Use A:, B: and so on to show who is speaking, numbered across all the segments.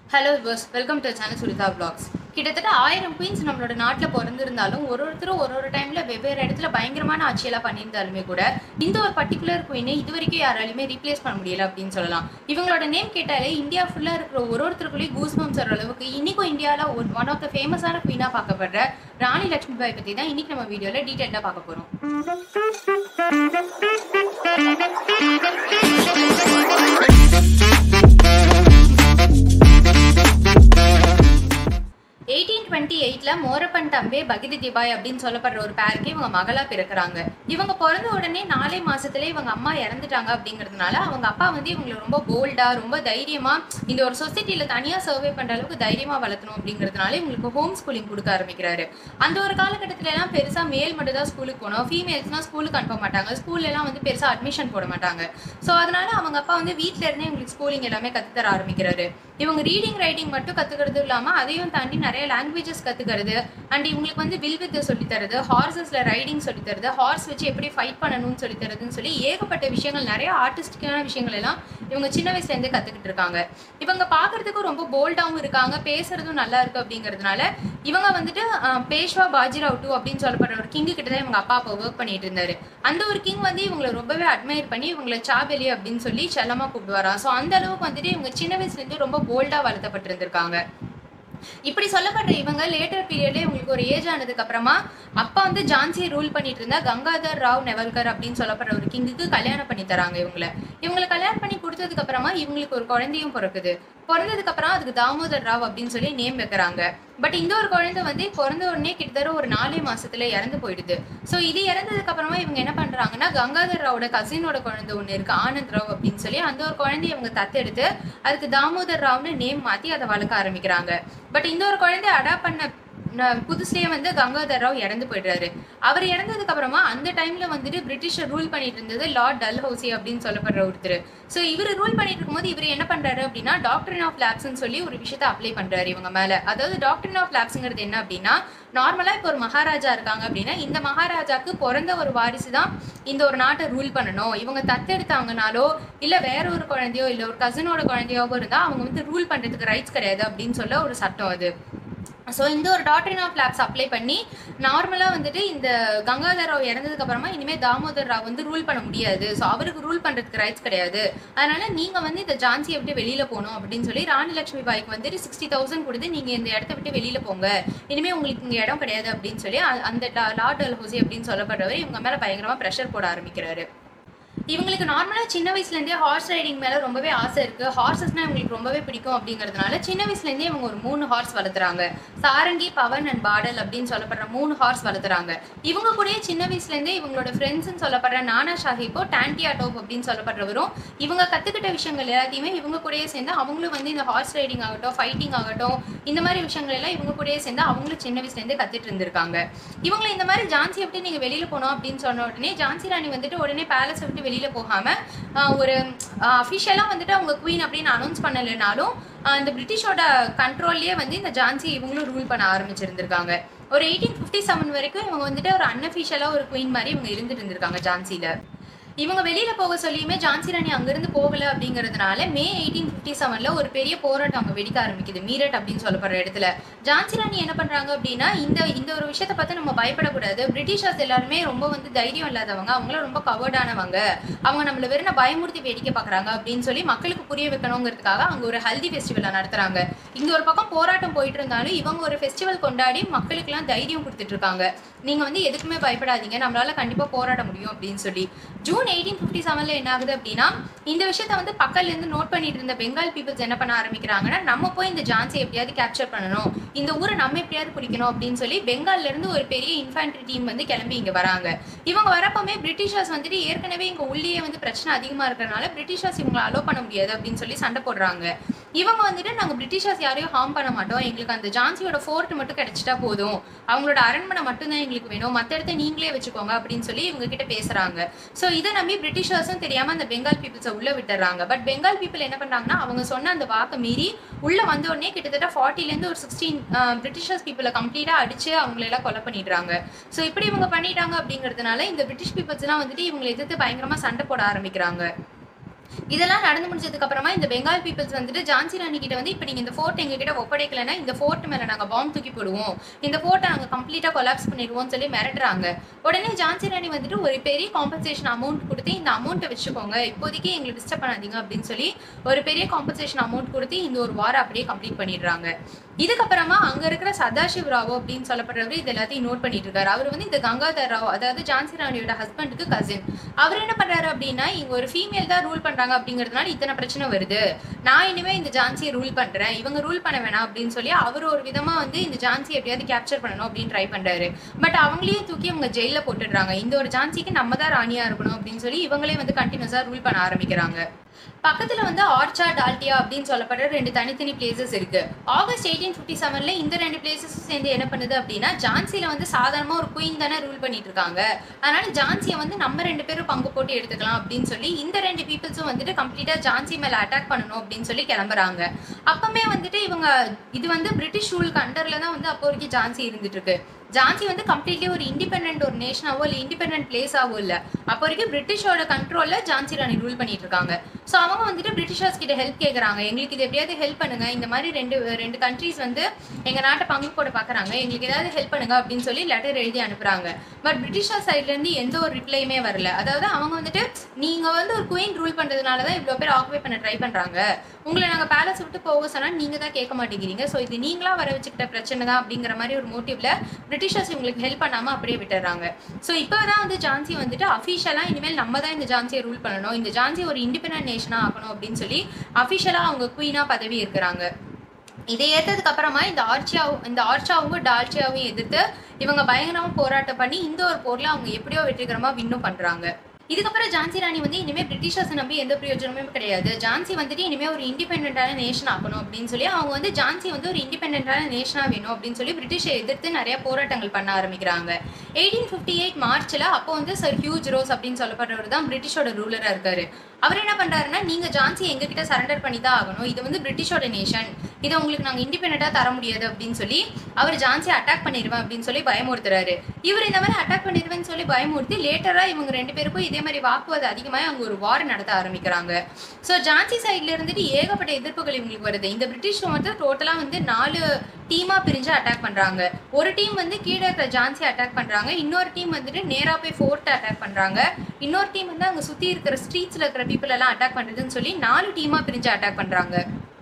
A: hello பஸ் welcome to channel Sunitha vlogs கிட்டத்தட்ட ஆயிரம் குயின்ஸ் நம்மளோட நாட்டில் பிறந்திருந்தாலும் ஒரு ஒருத்தரும் ஒரு ஒரு டைமில் வெவ்வேறு இடத்துல பயங்கரமான ஆட்சியெல்லாம் பண்ணியிருந்தாலுமே கூட இந்த ஒரு பர்டிகுலர் குயினை இது வரைக்கும் யாராலையுமே ரீப்ளேஸ் பண்ண முடியல அப்படின்னு சொல்லலாம் இவங்களோட நேம் கேட்டாலே இந்தியா ஃபுல்லாக இருக்கிற ஒரு ஒருத்தருக்குள்ளேயும் கூஸ் பம்ஸ் வர அளவுக்கு இன்னைக்கும் இந்தியாவில் ஒரு ஒன் ஆஃப் த ஃபேமஸான குயினாக பார்க்கப்படுற ராணி லட்சுமி பாய் பற்றி தான் இன்னைக்கு நம்ம வீடியோவில் டீட்டெயிலாக பார்க்க போகிறோம் எயிட்டீன் டுவெண்ட்டி எயிட்ல மோரப்பன் தம்பே பகிதி திபாய் அப்படின்னு சொல்லப்படுற ஒரு பேருக்கு இவங்க மகளா பிறக்கிறாங்க இவங்க பிறந்த உடனே நாலே மாசத்துல இவங்க அம்மா இறந்துட்டாங்க அப்படிங்கிறதுனால அவங்க அப்பா வந்து இவங்களை ரொம்ப போல்டா ரொம்ப தைரியமா இந்த ஒரு சொசைட்டில தனியா சர்வே பண்ற அளவுக்கு தைரியமா வளர்த்தணும் அப்படிங்கிறதுனால இவங்களுக்கு ஹோம் ஸ்கூலிங் கொடுக்க ஆரம்பிக்கிறாரு அந்த ஒரு காலகட்டத்துல எல்லாம் பெருசா மேல் மட்டும் தான் ஸ்கூலுக்கு போனோம் ஃபீமேல்ஸ்னா ஸ்கூலுக்கு அனுப்ப மாட்டாங்க ஸ்கூல்ல எல்லாம் வந்து பெருசா அட்மிஷன் போட மாட்டாங்க ஸோ அதனால அவங்க அப்பா வந்து வீட்ல இருந்தே இவங்களுக்கு ஸ்கூலிங் எல்லாமே கத்துத்தர ஆரம்பிக்கிறாரு இவங்க ரீடிங் ரைட்டிங் மட்டும் கத்துக்கிறது இல்லாம அதையும் தாண்டி நிறைய லாங்குவேஜஸ் கத்துக்கிறது அண்ட் இவங்களுக்கு வந்து வில் வித்து சொல்லி தருது ஹார்சஸ்ல ரைடிங் சொல்லி தருது ஹார்ஸ் வச்சு எப்படி ஃபைட் பண்ணணும்னு சொல்லி தருதுன்னு சொல்லி ஏகப்பட்ட விஷயங்கள் நிறைய ஆர்டிஸ்டிக்கான விஷயங்கள் எல்லாம் இவங்க சின்ன வயசுல இருந்தே கத்துக்கிட்டு இருக்காங்க இவங்க பாக்குறதுக்கும் ரொம்ப போல்டாவும் இருக்காங்க பேசுறதும் நல்லா இருக்கு அப்படிங்கிறதுனால இவங்க வந்துட்டு அஹ், பேஷ்வா பாஜிராவ் டூ அப்படின்னு சொல்லப்படுற ஒரு கிங்கு கிட்ட தான் இவங்க அப்பா அப்பா ஒர்க் பண்ணிட்டு இருந்தாரு அந்த ஒரு கிங் வந்து இவங்களை ரொம்பவே அட்மையர் பண்ணி இவங்களை சாபெலி அப்படின்னு சொல்லி செல்லமா கூப்பிடுவாராம் ஸோ அந்த அளவுக்கு வந்துட்டு இவங்க சின்ன வயசுல இருந்து ரொம்ப போல்டா வளர்த்தப்பட்டிருந்திருக்காங்க இப்படி சொல்லப்படுற இவங்க லேட்டர் பீரியட்ல இவங்களுக்கு ஒரு ஏஜ் ஆனதுக்கு அப்புறமா அப்பா வந்து ஜான்சியை ரூல் பண்ணிட்டு இருந்தா கங்காதர் ராவ் நெவல்கர் அப்படின்னு சொல்லப்படுற ஒரு கிங்குக்கு கல்யாணம் பண்ணி தராங்க இவங்கள இவங்களை கல்யாணம் பண்ணி கொடுத்ததுக்கு அப்புறமா இவங்களுக்கு ஒரு குழந்தையும் பிறக்குது பிறந்ததுக்கு அப்புறம் அதுக்கு தாமோதர் ராவ் அப்படின்னு சொல்லி நேம் வைக்கிறாங்க பட் இந்த ஒரு குழந்தை வந்து பிறந்த உடனே கிட்டத்தட்ட ஒரு நாலே மாசத்துல இறந்து போயிடுது ஸோ இது இறந்ததுக்கு அப்புறமா இவங்க என்ன பண்றாங்கன்னா கங்காதர் ராவோட கசினோட குழந்தை ஒன்று இருக்கு ஆனந்த் ராவ் அப்படின்னு சொல்லி அந்த ஒரு குழந்தைய இவங்க தத்தெடுத்து அதுக்கு தாமோதர் ராவ்னு நேம் மாத்தி அதை வளர்க்க ஆரம்பிக்கிறாங்க பட் இந்த ஒரு குழந்தைய அடாப்ட் பண்ண ந- புதுசுலயே வந்து கங்காதர் ராவ் இறந்து போயிடுறாரு அவர் இறந்ததுக்கு அப்புறமா அந்த டைம்ல வந்துட்டு பிரிட்டிஷர் ரூல் பண்ணிட்டு இருந்தது லார்ட் டல்ஹௌசி அப்படின்னு சொல்லப்படுற ஒருத்தர் ஸோ இவர் ரூல் பண்ணிட்டு இருக்கும்போது இவர் என்ன பண்றாரு அப்படின்னா டாக்டரின் ஆஃப் லேப்ஸ்னு சொல்லி ஒரு விஷயத்தை அப்ளை பண்றாரு இவங்க மேல அதாவது டாக்டரின் ஆஃப் லேப்ஸ்ங்கிறது என்ன அப்படின்னா நார்மலா இப்போ ஒரு மகாராஜா இருக்காங்க அப்படின்னா இந்த மகாராஜாக்கு பிறந்த ஒரு வாரிசு தான் இந்த ஒரு நாட்டை ரூல் பண்ணணும் இவங்க தத்தெடுத்தாங்கனாலோ இல்ல வேற ஒரு குழந்தையோ இல்ல ஒரு கசினோட குழந்தையாவோ இருந்தா அவங்க வந்து ரூல் பண்றதுக்கு ரைட்ஸ் கிடையாது அப்படின்னு சொல்ல ஒரு சட்டம் அது ஸோ இந்த ஒரு டாக்டரின் ஆஃப் லேப்ஸ் அப்ளை பண்ணி நார்மலாக வந்துட்டு இந்த கங்காதர் ராவ் இறந்ததுக்கு அப்புறமா இனிமேல் தாமோதர் ராவ் வந்து ரூல் பண்ண முடியாது ஸோ அவருக்கு ரூல் பண்ணுறதுக்கு ரைட்ஸ் கிடையாது அதனால நீங்கள் வந்து இந்த ஜான்சியை விட்டு வெளியில் போகணும் அப்படின்னு சொல்லி ராணி லட்சுமி பாய்க்கு வந்துட்டு சிக்ஸ்டி தௌசண்ட் கொடுத்து நீங்கள் இந்த இடத்த விட்டு வெளியில் போங்க இனிமேல் உங்களுக்கு இங்கே இடம் கிடையாது அப்படின்னு சொல்லி அ- அந்த லார்ட் அல் ஹுசி அப்படின்னு சொல்லப்படுறவர் இவங்க மேலே பயங்கரமாக ப்ரெஷர் போட ஆரம்பிக்கிறாரு இவங்களுக்கு நார்மலாக சின்ன வயசுலேருந்தே ஹார்ஸ் ரைடிங் மேலே ரொம்பவே ஆசை இருக்குது ஹார்சஸ்னால் இவங்களுக்கு ரொம்பவே பிடிக்கும் அப்படிங்கிறதுனால சின்ன வயசுலேருந்தே இவங்க ஒரு மூணு ஹார்ஸ் வளர்த்துறாங்க சாரங்கி பவன் அண்ட் பாடல் அப்படின்னு சொல்லப்படுற மூணு ஹார்ஸ் வளர்த்துறாங்க இவங்க கூடயே சின்ன வயசுலேருந்தே இவங்களோட ஃப்ரெண்ட்ஸ்னு சொல்லப்படுற நானா ஷாஹிப்போ டான்டியா டோப் அப்படின்னு சொல்லப்படுறவரும் இவங்க கற்றுக்கிட்ட விஷயங்கள் எல்லாத்தையுமே இவங்க கூடயே சேர்ந்து அவங்களும் வந்து இந்த ஹார்ஸ் ரைடிங் ஆகட்டும் ஃபைட்டிங் ஆகட்டும் இந்த மாதிரி விஷயங்கள் எல்லாம் இவங்க கூடயே சேர்ந்து அவங்களும் சின்ன வயசுலேருந்தே கற்றுட்டு இருந்திருக்காங்க இவங்களை இந்த மாதிரி ஜான்சி எப்படி நீங்கள் வெளியில் போனோம் அப்படின்னு சொன்ன உடனே ஜான்சி ராணி வந்துட்டு உடனே பேலஸை விட்டு வெளியில் போகாமல் ஒரு அஃபிஷியலாக வந்துட்டு அவங்க குவீன் அப்படின்னு அனௌன்ஸ் பண்ணலைனாலும் ஆஹ் இந்த பிரிட்டிஷோட கண்ட்ரோல்லையே வந்து இந்த ஜான்சி இவங்களும் ரூல் பண்ண ஆரம்பிச்சிருந்திருக்காங்க ஒரு எயிட்டீன் ஃபிஃப்டி செவன் வரைக்கும் இவங்க வந்துட்டு ஒரு அன்அஃபிஷியலாக ஒரு குவீன் மாதிரி இவங்க இருந்துட்டு இருந்திருக்காங்க ஜான்சியில் இவங்க வெளியில போக சொல்லியுமே ஜான்சி ராணி அங்கிருந்து போகல அப்படிங்கிறதுனால மே எயிட்டீன் ஃபிஃப்டி செவன்ல ஒரு பெரிய போராட்டம் அங்க வெடிக்க ஆரம்பிக்குது மீரட் அப்படின்னு சொல்லப்படுற இடத்துல ஜான்சி ராணி என்ன பண்றாங்க அப்படின்னா இந்த இந்த ஒரு விஷயத்தை பார்த்து நம்ம பயப்படக்கூடாது பிரிட்டிஷர்ஸ் எல்லாருமே ரொம்ப வந்து தைரியம் இல்லாதவங்க அவங்களும் ரொம்ப கவர்டானவங்க அவங்க நம்மள வெறும் பயமுறுத்தி வேடிக்கை பார்க்கறாங்க அப்படின்னு சொல்லி மக்களுக்கு புரிய வைக்கணுங்கிறதுக்காக அங்க ஒரு ஹல்தி ஃபெஸ்டிவலை நடத்துறாங்க இங்க ஒரு பக்கம் போராட்டம் போயிட்டு இருந்தாலும் இவங்க ஒரு ஃபெஸ்டிவல் கொண்டாடி மக்களுக்கெல்லாம் தைரியம் கொடுத்துட்டு இருக்காங்க நீங்க வந்து எதுக்குமே பயப்படாதீங்க நம்மளால கண்டிப்பா போராட முடியும் அப்படின்னு சொல்லி ஜூன் எயிட்டீன் ஃபிஃப்டி செவன்ல என்ன ஆகுது அப்படின்னா இந்த விஷயத்த வந்து பக்கத்துல இருந்து நோட் பண்ணிட்டு இருந்த பெங்கால் பீப்புள்ஸ் என்ன பண்ண ஆரம்பிக்கிறாங்கன்னா நம்ம போய் இந்த ஜான்சி எப்படியாவது கேப்சர் பண்ணணும் இந்த ஊரை நம்ம எப்படியாவது பிடிக்கணும் அப்படின்னு சொல்லி பெங்கால்ல இருந்து ஒரு பெரிய இன்ஃபேண்ட்ரி டீம் வந்து கிளம்பி இங்க வராங்க இவங்க வரப்பமே பிரிட்டிஷர்ஸ் வந்துட்டு ஏற்கனவே இங்க உள்ளேயே வந்து பிரச்சனை அதிகமா இருக்கிறனால பிரிட்டிஷர்ஸ் இவங்களை அலோ பண்ண முடியாது அப்படின்னு சொல்லி சண்டை போடுறாங்க இவங்க வந்துட்டு நாங்க பிரிட்டிஷர்ஸ் யாரையும் ஹார்ம் பண்ண மாட்டோம் எங்களுக்கு அந்த ஜான்சியோட ஃபோர்ட் மட்டும் கிடைச்சிட்டா போதும் அவங்களோட அரண்மனை மட்டும்தான் எங்களுக்கு வேணும் மத்த இடத்த நீங்களே வச்சுக்கோங்க அப்படின்னு சொல்லி இவங்க கிட்ட பேசுறாங்க ஸோ இதை நம்பி பிரிட்டிஷர்ஸும் தெரியாம அந்த பெங்கால் பீப்புள்ஸை உள்ள விட்டுறாங்க பட் பெங்கால் பீப்புள் என்ன பண்றாங்கன்னா அவங்க சொன்ன அந்த வாக்கை மீறி உள்ள வந்த உடனே கிட்டத்தட்ட 40 ல இருந்து ஒரு சிக்ஸ்டீன் பிரிட்டிஷர்ஸ் பீப்புளை கம்ப்ளீட்டா அடிச்சு அவங்கள எல்லாம் கொலை பண்ணிடுறாங்க ஸோ இப்படி இவங்க பண்ணிட்டாங்க அப்படிங்கிறதுனால இந்த பிரிட்டிஷ் பீப்புள்ஸ்லாம் வந்துட்டு இவங்களை எதிர்த்து பயங்கரமா சண்டை போட ஆரம்பிக்கிறாங்க இதெல்லாம் நடந்து முடிஞ்சதுக்கு அப்புறமா இந்த பெங்கால் பீப்புள்ஸ் வந்துட்டு ஜான்சி ராணி கிட்ட வந்து இப்போ நீங்க இந்த ஃபோர்ட் எங்க கிட்ட ஒப்படைக்கலைன்னா இந்த ஃபோர்ட் மேல நாங்க பாம்பு தூக்கி போடுவோம் இந்த ஃபோர்ட்டை நாங்க கம்ப்ளீட்டா கொலாப்ஸ் பண்ணிடுவோம்னு சொல்லி மிரட்டுறாங்க உடனே ஜான்சி ராணி வந்துட்டு ஒரு பெரிய காம்பன்சேஷன் அமௌண்ட் கொடுத்து இந்த அமௌண்ட்டை வச்சுக்கோங்க இப்போதைக்கு எங்களை டிஸ்டர்ப் பண்ணாதீங்க அப்படின்னு சொல்லி ஒரு பெரிய காம்பன்சேஷன் அமௌண்ட் கொடுத்து இந்த ஒரு வாரம் அப்படியே கம்ப்ளீட் பண்ணிடுறாங்க இதுக்கப்புறமா அங்க இருக்கிற சதாசிவ் ராவோ அப்படின்னு சொல்லப்படுறவர் இது எல்லாத்தையும் நோட் பண்ணிட்டு இருக்காரு அவர் வந்து இந்த கங்காதர் ராவ் அதாவது ஜான்சி ராணியோட ஹஸ்பண்டுக்கு கசின் அவர் என்ன பண்றாரு அப்படின்னா இங்க ஒரு ஃபீமேல் தான் ரூல் பண்றாங்க அப்படிங்கிறதுனால இத்தனை பிரச்சனை வருது நான் இனிமே இந்த ஜான்சியை ரூல் பண்றேன் இவங்க ரூல் பண்ண வேணாம் அப்படின்னு சொல்லி அவர் ஒரு விதமா வந்து இந்த ஜான்சி எப்படியாவது கேப்சர் பண்ணணும் அப்படின்னு ட்ரை பண்றாரு பட் அவங்களையும் தூக்கி அவங்க ஜெயில போட்டுடுறாங்க இந்த ஒரு ஜான்சிக்கு நம்ம தான் ராணியா இருக்கணும் அப்படின்னு சொல்லி இவங்களே வந்து கண்டினியூஸா ரூல் பண்ண ஆரம்பிக்கிறாங்க பக்கத்துல வந்து ஆர்ச்சா டால்டியா அப்படின்னு சொல்லப்படுற ரெண்டு தனித்தனி பிளேசஸ் இருக்கு ஆகஸ்ட் எயிட்டீன் ஃபிஃப்டி செவன்ல இந்த ரெண்டு பிளேசஸ் சேர்ந்து என்ன பண்ணுது அப்படின்னா ஜான்சில வந்து சாதாரணமா ஒரு குயின் தானே ரூல் பண்ணிட்டு இருக்காங்க அதனால ஜான்சியை வந்து நம்ம ரெண்டு பேரும் பங்கு போட்டு எடுத்துக்கலாம் அப்படின்னு சொல்லி இந்த ரெண்டு பீப்புள்ஸும் வந்துட்டு கம்ப்ளீட்டா ஜான்சி மேல அட்டாக் பண்ணணும் அப்படின்னு சொல்லி கிளம்புறாங்க அப்பமே வந்துட்டு இவங்க இது வந்து பிரிட்டிஷ் ரூலுக்கு அண்டர்ல தான் வந்து அப்போ வரைக்கும் ஜான்சி இருந்துட்டு இருக்கு ஜான்சி வந்து கம்ப்ளீட்லி ஒரு இண்டிபெண்ட் ஒரு நேஷனாவோ இல்லை இண்டிபெண்ட் பிளேஸாவோ இல்லை அப்போ வரைக்கும் பிரிட்டிஷோட கண்ட்ரோல்ல ஜான்சி ராணி ரூல் பண்ணிட்டு இருக்காங்க ஸோ அவங்க வந்துட்டு பிரிட்டிஷர்ஸ் கிட்ட ஹெல்ப் கேட்குறாங்க எங்களுக்கு இது எப்படியாவது ஹெல்ப் பண்ணுங்க இந்த மாதிரி ரெண்டு ரெண்டு கண்ட்ரீஸ் வந்து எங்க நாட்டை பங்கு போட பார்க்குறாங்க எங்களுக்கு ஏதாவது ஹெல்ப் பண்ணுங்க அப்படின்னு சொல்லி லெட்டர் எழுதி அனுப்புறாங்க பட் பிரிட்டிஷர் சைட்ல இருந்து எந்த ஒரு ரிப்ளையுமே வரல அதாவது அவங்க வந்துட்டு நீங்க வந்து ஒரு குயின் ரூல் பண்றதுனால தான் இவ்வளோ பேர் ஆக்குபை பண்ண ட்ரை பண்றாங்க உங்களை நாங்க பேலஸ் விட்டு போக சொன்னா நீங்க தான் கேட்க மாட்டேங்கிறீங்க ஸோ இது நீங்களா வர வச்சுக்கிட்ட பிரச்சனை தான் அப்படிங்கிற மாதிரி ஒரு மோட்டிவ்ல பிரிட்டிஷர்ஸ் இவங்களுக்கு ஹெல்ப் பண்ணாம அப்படியே விட்டுறாங்க ஸோ இப்போ தான் வந்து ஜான்சி வந்துட்டு அஃபிஷியலா இனிமேல் நம்ம தான் இந்த ஜான்சியை ரூல் பண்ணணும் இந்த ஜான்சி ஒரு இண்டிபெண்டன்ட் நேஷனா ஆகணும் அப்படின்னு சொல்லி அஃபிஷியலா அவங்க குயினா பதவி இருக்கிறாங்க இதை ஏற்றதுக்கு அப்புறமா இந்த ஆர்ச்சியாவும் இந்த ஆர்ச்சாவும் டால்ச்சியாவும் எதிர்த்து இவங்க பயங்கரமா போராட்டம் பண்ணி இந்த ஒரு போர்ல அவங்க எப்படியோ வெற்றிகரமா வின்னும் பண்றாங்க இதுக்கப்புறம் ஜான்சி ராணி வந்து இனிமே பிரிட்டிஷர்ஸ் நம்பி எந்த பிரயோஜனமும் கிடையாது ஜான்சி வந்துட்டு இனிமே ஒரு இண்டிபெண்டான நேஷன் ஆகணும் அப்படின்னு சொல்லி அவங்க வந்து ஜான்சி வந்து ஒரு இண்டிபெண்டான நேஷனா வேணும் அப்படின்னு சொல்லி பிரிட்டிஷை எதிர்த்து நிறைய போராட்டங்கள் பண்ண ஆரம்பிக்கிறாங்க எயிட்டீன் ஃபிஃப்டி எயிட் மார்ச்ல அப்போ வந்து சர் ஹியூஜ் ரோஸ் அப்படின்னு சொல்லப்படுறவர் தான் பிரிட்டிஷோட ரூலரா இருக்காரு அவர் என்ன பண்றாருன்னா நீங்க ஜான்சி எங்ககிட்ட சரண்டர் பண்ணி தான் ஆகணும் இது வந்து பிரிட்டிஷோட நேஷன் இதை உங்களுக்கு நாங்க இண்டிபெண்டா தர முடியாது அப்படின்னு சொல்லி அவர் ஜான்சி அட்டாக் பண்ணிடுவேன் அப்படின்னு சொல்லி பயமுறுத்துறாரு இவர் இந்த மாதிரி அட்டாக் பண்ணிடுவேன்னு சொல்லி பயமுறுத்தி லேட்டரா இவங்க ரெண்டு பேருக்கும் இதே மாதிரி வாக்குவாதம் அதிகமாக அவங்க ஒரு வார் நடத்த ஆரம்பிக்கிறாங்க ஸோ ஜான்சி சைட்ல இருந்துட்டு ஏகப்பட்ட எதிர்ப்புகள் இவங்களுக்கு வருது இந்த பிரிட்டிஷ் வந்து டோட்டலா வந்து நாலு டீமா பிரிஞ்சு அட்டாக் பண்றாங்க ஒரு டீம் வந்து கீழே இருக்கிற ஜான்சி அட்டாக் பண்றாங்க இன்னொரு டீம் வந்துட்டு நேரா போய் ஃபோர்ட் அட்டாக் பண்றாங்க இன்னொரு டீம் வந்து அங்க சுத்தி இருக்கிற ஸ்ட்ரீட்ஸ்ல இருக்கிற பீப்புள் எல்லாம் அட்டாக் பண்றதுன்னு சொல்லி நாலு டீமா பிரிஞ்சு அட்டாக் பண்றாங்க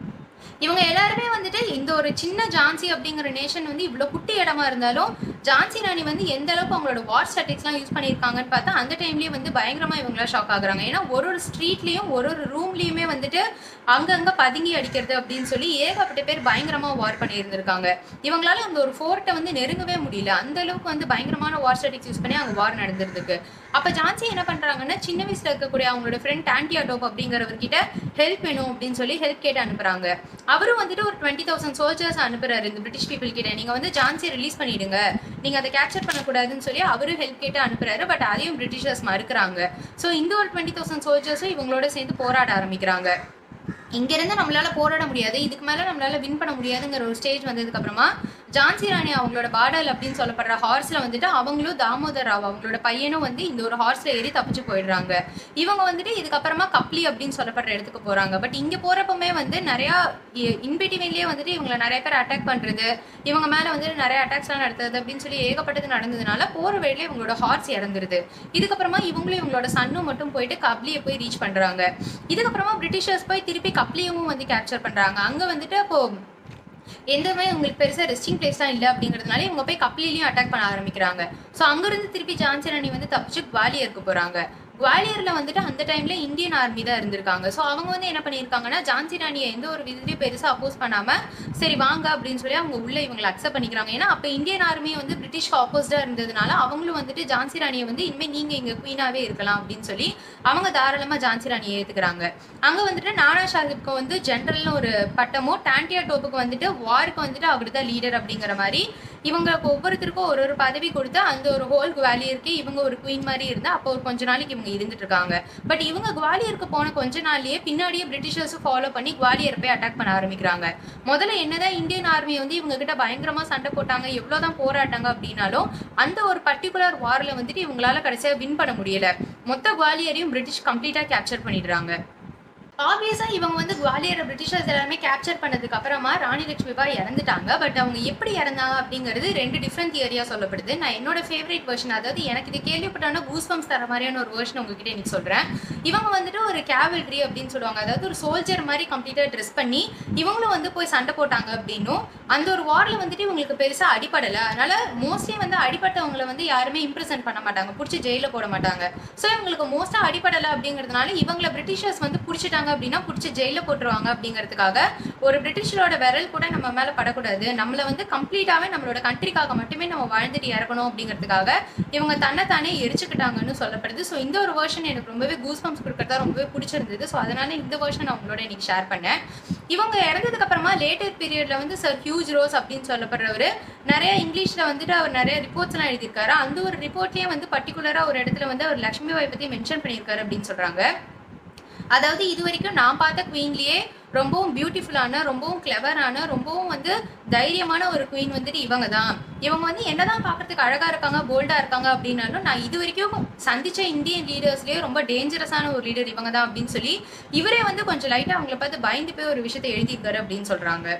A: இவங்க எல்லாருமே வந்துட்டு இந்த ஒரு சின்ன ஜான்சி அப்படிங்கிற நேஷன் வந்து இவ்வளோ குட்டி இடமா இருந்தாலும் ஜான்சி ராணி வந்து எந்த அளவுக்கு அவங்களோட வார் ஸ்டாட்டிக்ஸ்லாம் யூஸ் பண்ணியிருக்காங்கன்னு பார்த்தா அந்த டைம்லேயே வந்து பயங்கரமா இவங்களாம் ஷாக் ஆகுறாங்க ஏன்னா ஒரு ஒரு ஸ்ட்ரீட்லேயும் ஒரு ஒரு ரூம்லேயுமே வந்துட்டு அங்கங்க பதுங்கி அடிக்கிறது அப்படின்னு சொல்லி ஏகப்பட்ட பேர் பயங்கரமா வார் பண்ணியிருந்திருக்காங்க இவங்களால அந்த ஒரு ஃபோர்ட்டை வந்து நெருங்கவே முடியல அந்த அளவுக்கு வந்து பயங்கரமான வார் ஸ்டாட்டிக்ஸ் யூஸ் பண்ணி அங்கே வார் நடந்திருக்கு அப்ப ஜான்சி என்ன பண்றாங்கன்னா சின்ன வயசுல இருக்கக்கூடிய அவங்களோட ஃப்ரெண்ட் டான்டியா டோப் அப்படிங்கிறவர்கிட்ட ஹெல்ப் வேணும் அப்படின்னு சொல்லி ஹெல்ப் கேட்டு அனுப்புறாங்க அவரும் வந்துட்டு ஒரு டுவெண்ட்டி தௌசண்ட் சோல்ஜர்ஸ் அனுப்புறாரு இந்த பிரிட்டிஷ் பீப்புள் கிட்ட நீங்க வந்து ஜான்சியை ரிலீஸ் பண்ணிடுங்க நீங்க அதை கேப்சர் பண்ணக்கூடாதுன்னு சொல்லி அவரும் ஹெல்ப் கேட்டு அனுப்புறாரு பட் அதையும் பிரிட்டிஷர்ஸ் மறுக்கிறாங்க ஸோ இந்த ஒரு டுவெண்ட்டி தௌசண்ட் சோல்ஜர்ஸும் இவங்களோட சேர்ந்து போராட ஆரம்பிக்கிறாங்க இங்க இருந்து நம்மளால போராட முடியாது இதுக்கு மேல நம்மளால வின் பண்ண முடியாதுங்கிற ஒரு ஸ்டேஜ் வந்ததுக்கு அப்புறமா ஜான்சி ராணி அவங்களோட பாடல் அப்படின்னு சொல்லப்படுற ஹார்ஸ்ல வந்துட்டு அவங்களும் தாமோதர் ராவ் அவங்களோட பையனும் வந்து இந்த ஒரு ஹார்ஸ்ல ஏறி தப்பிச்சு போயிடுறாங்க இவங்க வந்துட்டு இதுக்கப்புறமா கப்ளி அப்படின்னு சொல்லப்படுற இடத்துக்கு போறாங்க பட் இங்க போறப்பமே வந்து நிறைய இன்பிட்டிவின்லயே வந்துட்டு இவங்களை நிறைய பேர் அட்டாக் பண்றது இவங்க மேல வந்துட்டு நிறைய அட்டாக்ஸ் எல்லாம் நடத்துறது அப்படின்னு சொல்லி ஏகப்பட்டது நடந்ததுனால போற வழியில இவங்களோட ஹார்ஸ் இறந்துருது இதுக்கப்புறமா இவங்களும் இவங்களோட சன்னும் மட்டும் போயிட்டு கப்ளியை போய் ரீச் பண்றாங்க இதுக்கப்புறமா பிரிட்டிஷர்ஸ் போய் திருப்பி கப்ளியும் வந்து கேப்சர் பண்றாங்க அங்க வந்துட்டு அப்போ எந்தமே உங்களுக்கு பெருசா ரெஸ்டிங் பிளேஸ்லாம் இல்லை அப்படிங்கிறதுனால இவங்க போய் கப்ளிலையும் அட்டாக் பண்ண ஆரம்பிக்கிறாங்க ஸோ அங்கிருந்து திருப்பி ஜான்சி ராணி வந்து தப்பிச்சு குவாலியருக்கு போறாங்க குவாலியர்ல வந்துட்டு அந்த டைம்ல இந்தியன் ஆர்மி தான் இருந்திருக்காங்க ஸோ அவங்க வந்து என்ன பண்ணியிருக்காங்கன்னா ஜான்சி ராணியை எந்த ஒரு விதத்தையும் பெருசா அப்போஸ் பண்ணாம சரி வாங்க அப்படின்னு சொல்லி அவங்க உள்ள இவங்களை அக்செப்ட் பண்ணிக்கிறாங்க ஏன்னா அப்ப இந்தியன் ஆர்மி வந்து பிரிட்டிஷ்க்கு ஆப்போசிட்டா இருந்ததுனால அவங்களும் வந்துட்டு ஜான்சி ராணியை வந்து இனிமே நீங்க இங்க குயினாவே இருக்கலாம் அப்படின்னு சொல்லி அவங்க தாராளமா ஜான்சி ராணியை ஏத்துக்கிறாங்க அங்க வந்துட்டு நானா சாஹிப்க்கு வந்து ஜென்ரல்னு ஒரு பட்டமோ டான்டியா டோப்புக்கு வந்துட்டு வாருக்கு வந்துட்டு அவர் தான் லீடர் அப்படிங்கிற மாதிரி இவங்களுக்கு ஒவ்வொருத்தருக்கும் ஒரு ஒரு பதவி கொடுத்து அந்த ஒரு ஹோல் குவாலியருக்கு இவங்க ஒரு குயின் மாதிரி இருந்தா அப்போ ஒரு கொஞ்ச நாளைக்கு இவங்க இருந்துட்டு இருக்காங்க பட் இவங்க குவாலியருக்கு போன கொஞ்ச நாள்லயே பின்னாடியே பிரிட்டிஷர்ஸும் ஃபாலோ பண்ணி குவாலியர் போய் அட்டாக் பண்ண ஆரம்பிக்கிறாங்க முதல்ல என்னதான் இந்தியன் ஆர்மி வந்து இவங்க கிட்ட பயங்கரமா சண்டை போட்டாங்க எவ்வளவுதான் போராட்டாங்க அப்படின்னாலும் அந்த ஒரு பர்டிகுலர் வார்ல வந்துட்டு இவங்களால கடைசியா வின் பண்ண முடியல மொத்த குவாலியரையும் பிரிட்டிஷ் கம்ப்ளீட்டா கேப்சர் பண்ணிடுறாங்க ஆப்வியஸா இவங்க வந்து குவாலியரை பிரிட்டிஷர்ஸ் எல்லாமே கேப்சர் பண்ணதுக்கு அப்புறமா ராணி லட்சுமிபாய் இறந்துட்டாங்க பட் அவங்க எப்படி இறந்தாங்க அப்படிங்கிறது ரெண்டு டிஃப்ரெண்ட் தியரியா சொல்லப்படுது நான் என்னோட ஃபேவரட் வெர்ஷன் அதாவது எனக்கு இது கேள்விப்பட்டான கூஸ்பம்ஸ் தர மாதிரியான ஒரு வெர்ஷன் உங்ககிட்ட இன்னைக்கு சொல்றேன் இவங்க வந்துட்டு ஒரு கேவல்ட்ரி அப்படின்னு சொல்லுவாங்க அதாவது ஒரு சோல்ஜர் மாதிரி கம்ப்ளீட்டா ட்ரெஸ் பண்ணி இவங்களும் வந்து போய் சண்டை போட்டாங்க அப்படின்னும் அந்த ஒரு வார்ல வந்துட்டு இவங்களுக்கு பெருசா அடிபடல அதனால மோஸ்ட்லி வந்து அடிபட்டவங்களை வந்து யாருமே இம்ப்ரெசன்ட் பண்ண மாட்டாங்க பிடிச்சி ஜெயில போட மாட்டாங்க ஸோ இவங்களுக்கு மோஸ்டா அடிபடல அப்படிங்கிறதுனால இவங்களை பிரிட்டிஷர்ஸ் வந்து பிடிச்சிட்டாங்க அப்படின்னா பிடிச்சி ஜெயில போட்டுருவாங்க அப்படிங்கிறதுக்காக ஒரு பிரிட்டிஷரோட விரல் கூட நம்ம மேல படக்கூடாது நம்மள வந்து கம்ப்ளீட்டாவே நம்மளோட கண்ட்ரிக்காக மட்டுமே நம்ம வாழ்ந்துட்டு இறக்கணும் அப்படிங்கிறதுக்காக இவங்க தன்னைத்தானே எரிச்சுக்கிட்டாங்கன்னு சொல்லப்படுது ஸோ இந்த ஒரு வெர்ஷன் எனக்கு ரொம்பவே கூஸ் பம்ப்ஸ் கொடுக்கறதா ரொம்பவே பிடிச்சிருந்தது ஸோ அதனால இந்த வெர்ஷன் நான் உங்களோட இன்னைக்கு ஷேர் பண்ணேன் இவங்க இறந்ததுக்கு அப்புறமா லேட்டர் பீரியட்ல வந்து சார் ஹியூஜ் ரோஸ் அப்படின்னு சொல்லப்படுறவர் நிறைய இங்கிலீஷ்ல வந்துட்டு அவர் நிறைய ரிப்போர்ட்ஸ் எல்லாம் எழுதியிருக்காரு அந்த ஒரு ரிப்போர்ட்லயே வந்து பர்டிகுலரா ஒரு இடத்துல வந்து அவர் லட்சுமி பாய் பத்தி மென்ஷன் பண்ணியிருக்காரு அப்படின்னு சொல்றாங்க அதாவது இது வரைக்கும் நான் பார்த்த குவீன்லயே ரொம்பவும் பியூட்டிஃபுல்லான ரொம்பவும் கிளவரான ரொம்பவும் வந்து தைரியமான ஒரு குவீன் வந்துட்டு இவங்க தான் இவங்க வந்து என்னதான் பார்க்கறதுக்கு அழகா இருக்காங்க போல்டா இருக்காங்க அப்படின்னாலும் நான் இது வரைக்கும் சந்திச்ச இந்தியன் லீடர்ஸ்லயே ரொம்ப டேஞ்சரஸான ஒரு லீடர் இவங்க தான் அப்படின்னு சொல்லி இவரே வந்து கொஞ்சம் லைட்டா அவங்கள பார்த்து பயந்து போய் ஒரு விஷயத்தை எழுதியிருக்காரு அப்படின்னு சொல்றாங்க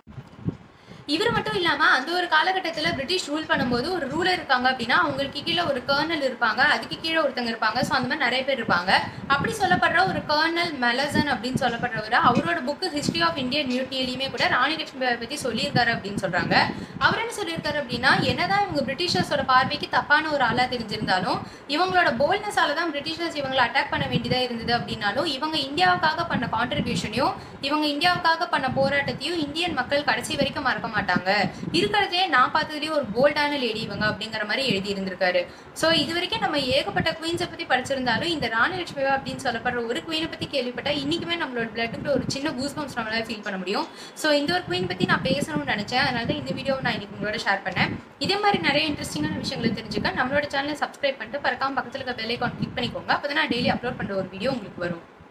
A: இவர் மட்டும் இல்லாம அந்த ஒரு காலகட்டத்துல பிரிட்டிஷ் ரூல் பண்ணும்போது ஒரு ரூலர் இருக்காங்க அப்படின்னா அவங்களுக்கு கீழே ஒரு கர்னல் இருப்பாங்க அதுக்கு கீழே ஒருத்தங்க இருப்பாங்க ஸோ அந்த மாதிரி நிறைய பேர் இருப்பாங்க அப்படி சொல்லப்படுற ஒரு கர்னல் மெலசன் அப்படின்னு சொல்லப்படுறவர் அவரோட புக்கு ஹிஸ்டரி ஆஃப் இந்தியன் மியூட்னியிலையுமே கூட ராணி லட்சுமி பாய் பத்தி சொல்லியிருக்காரு அப்படின்னு சொல்றாங்க அவர் என்ன சொல்லியிருக்காரு அப்படின்னா என்னதான் இவங்க பிரிட்டிஷர்ஸோட பார்வைக்கு தப்பான ஒரு ஆளா தெரிஞ்சிருந்தாலும் இவங்களோட போல்னஸால தான் பிரிட்டிஷர்ஸ் இவங்களை அட்டாக் பண்ண வேண்டியதா இருந்தது அப்படின்னாலும் இவங்க இந்தியாவுக்காக பண்ண கான்ட்ரிபியூஷனையும் இவங்க இந்தியாவுக்காக பண்ண போராட்டத்தையும் இந்தியன் மக்கள் கடைசி வரைக்கும் மறக்க மாட்டாங்க இருக்கிறதுலே நான் பார்த்ததுலேயே ஒரு போல்டான லேடி இவங்க அப்படிங்கிற மாதிரி எழுதி இருந்திருக்காரு ஸோ இது வரைக்கும் நம்ம ஏகப்பட்ட குவீன்ஸை பத்தி படிச்சிருந்தாலும் இந்த ராணி லட்சுமி அப்படின்னு சொல்லப்படுற ஒரு குவீனை பத்தி கேள்விப்பட்டா இன்னைக்குமே நம்மளோட பிளட்டுக்குள்ள ஒரு சின்ன கூஸ் பம்ப்ஸ் நம்மளால ஃபீல் பண்ண முடியும் ஸோ இந்த ஒரு குவீன் பத்தி நான் பேசணும்னு நினைச்சேன் அதனால தான் இந்த வீடியோ நான் இன்னைக்கு உங்களோட ஷேர் பண்ணேன் இதே மாதிரி நிறைய இன்ட்ரெஸ்டிங்கான விஷயங்களை தெரிஞ்சுக்க நம்மளோட சேனலை சப்ஸ்கிரைப் பண்ணிட்டு பறக்காம பக்கத்துல இருக்க பெல் ஐக்கான் கிளிக் பண்ணிக்கோங்க அப்போ நான் டெய்லி அப்லோட் பண்ற ஒரு வீடியோ உங்களுக்கு வரும்